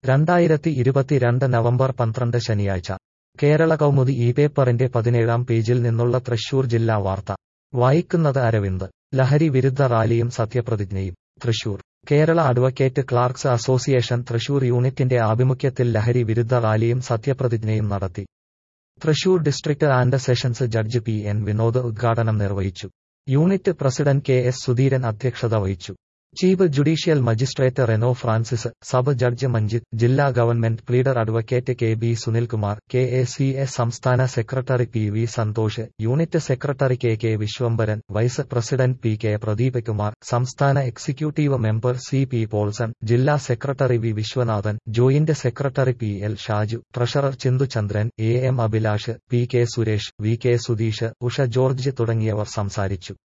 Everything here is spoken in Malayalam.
രണ്ടായിരത്തി ഇരുപത്തിരണ്ട് നവംബർ പന്ത്രണ്ട് ശനിയാഴ്ച കേരള കൗമുദി ഈ പേപ്പറിന്റെ പതിനേഴാം പേജിൽ നിന്നുള്ള തൃശൂർ ജില്ലാ വാർത്ത വായിക്കുന്നത് അരവിന്ദ് ലഹരി വിരുദ്ധ റാലിയും സത്യപ്രതിജ്ഞയും Thrissur Kerala advocate clerks association Thrissur യൂണിറ്റിന്റെ ആഭിമുഖ്യത്തിൽ ലഹരി വിരുദ്ധ റാലിയും സത്യപ്രതിജ്ഞയും നടത്തി Thrissur district and sessions judge P N Vinod ഉദ്ഘാടനം നിർവഹിച്ചു unit president K S Sudheeran അധ്യക്ഷത വഹിച്ചു chief judicial magistrate Reno Francis sub judge Manjith ജില്ലാ government pleader advocate K B Sunilkumar K A C S സംസ്ഥാന secretary P V Santhosh unit secretary K K Viswambharan vice president P K Pradeep Kumar സംസ്ഥാന executive member C P Paulson ജില്ലാ secretary V Viswanathan joint secretary P L Shaju treasurer Chinthuchandran A M Abhilash P K Suresh V K Sudheesh Usha George തുടങ്ങിയവർ സംസാരിച്ചു